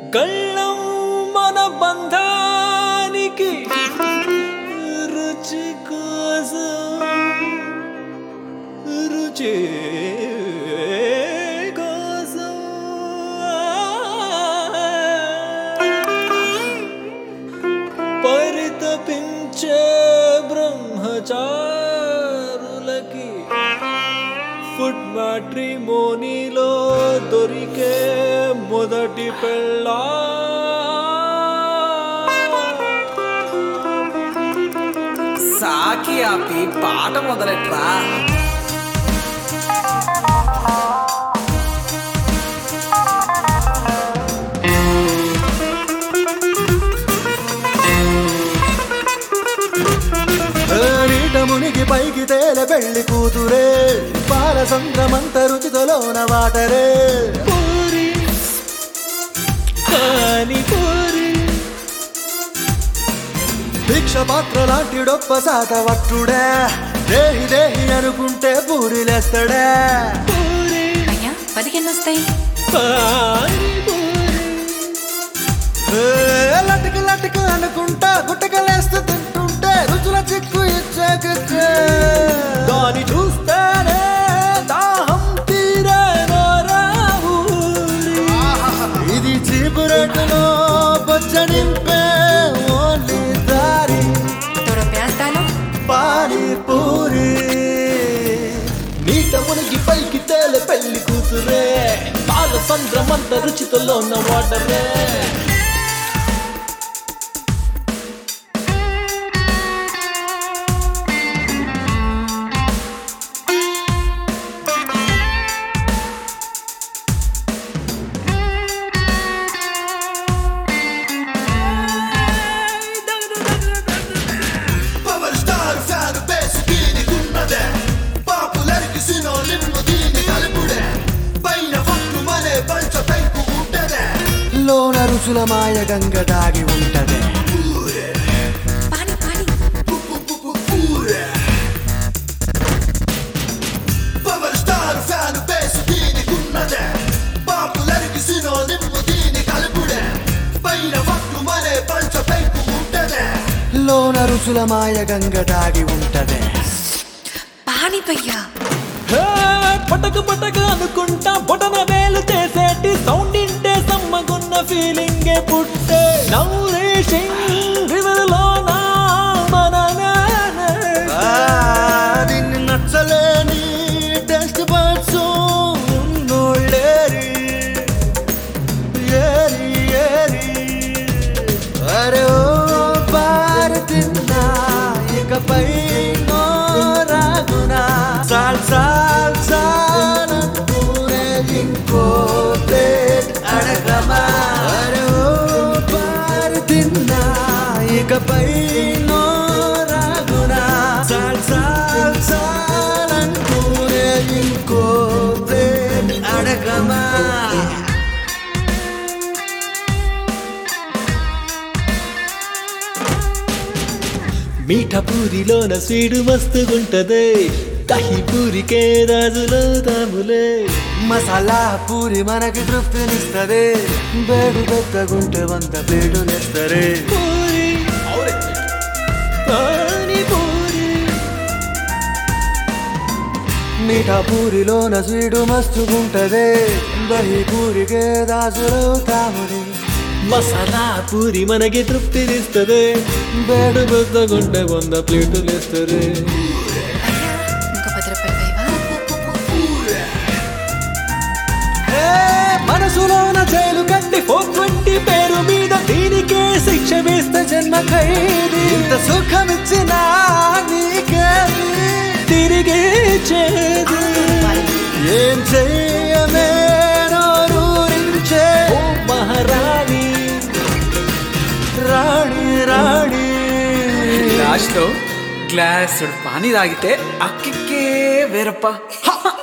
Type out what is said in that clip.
కళ్ళం మన బంధానికి రుచి కోసం రుచి కోసం పరితపించే బ్రహ్మచారులకి ఫుడ్ మ్యాట్రిమోనీలో దొరికే మొదటి పెళ్ళా సాకి ఆపి పాట మొదలెట్రా నీట మునిగి పైకి తేల పెళ్లి కూతురే పాల సంద్రమంత రుచితలోన వాటరే పూరి పానీపూరి భిక్ష పాత్ర లాంటి డొప్ప సాట వట్టుడే దేహి దేహి అనుకుంటే పూరిలేస్తాడే పూరి అయ్యా పదికెన్ని వస్తాయి పానీపూరి ఏ, లటుకు లటుకు అనుకుంటా గుట్టకలేస్తూ తింటుంటే రుచుల చిక్కు ఇచ్చాకే దాని చూస్తేనే దాహం తీరే నోరా ఊరి. ఇది చీపు రేటులో పచ్చనింపే ఓన్లీ దారి తోడ పేస్తాలు పానీపూరి నీట మునిగి పైకి తేలే పెళ్లి కూతురే పాల సంద్రమంత రుచితలో ఉన్న వాటరే పవర్ స్టార్ ఫ్యాన్ బేస్ దీనికున్నదే పాపులర్కి సినోనిమ్ను దీని కలుపుడే పైన ఫక్కు మనే పంచ పెంకు ఉంటదే లోన రుచుల మాయ గంగ దాగి ఉంటదే పాని పాని పూరే పవర్ స్టార్ ఫ్యాన్ బేస్ దీనికున్నదే పాపులర్కి సినోనిమ్ను దీని కలుపుడే పైన ఫక్కు మనే పంచ పెంకు ఉంటదే లోన రుచుల మాయ గంగ దాగి ఉంటదే పాని పయ్యా హే, పటక పటక అనుకుంటా బొటన వేలు చేసేటి సౌండ్ ఇంటే సమ్మగున్న ఫీలింగే పుట్టే నౌరేషింగ్ రివర్ లోన మన నానే. ఆ, దీన్ని నచ్చలేని టెస్ట్ బర్డ్స్ ఉన్నోళ్ళేరి ఏరి ఏరి అరే ఓ పారు తిన్నా ఇకపై నో రాగునా సాల్ సాల్ సాల్ అనుకునే ఇంకో ప్లేట్ అడగమా అరే ఓ పారు తిన్నా ఇకపై నో రాగునా సాల్ సాల్ సాల్ అనుకునే ఇంకో ప్లేట్ అడగమా మీఠా పూరిలోన స్వీడు మస్తుగుంటదే దహి పూరికే రాజులో తాములే మసాలా పూరి మనకి తృప్తినిస్తదే బేడు పెద్దగుంటే వంద ప్లేటులేస్తరే పూరి పానీపూరి మీఠా పూరిలోన స్వీడు మస్తుగుంటదే దహి పూరికే దాసులు తాముడి మసాలా పూరి మనకి తృప్తినిస్తదే బేడు పెద్దగుంటే వంద ప్లేటులు వేస్తారు అయ్యా ఇంకో పది రూపాయలు పైవా మనసులోన జైలు కట్టి ఫోర్ ట్వంటీ పేరు మీద దీనికే శిక్ష వేస్తే జన్మ ఖైదీ ఇంత సుఖమిచ్చిన నీకేది తిరిగి చేది ఏం చెయ్యమే నోరూరించే ఓ మహారాణి రాణి రాణి లాస్ట్లో గ్లాస్ పానీ తాగితే అక్కికే వేరప్ప హ!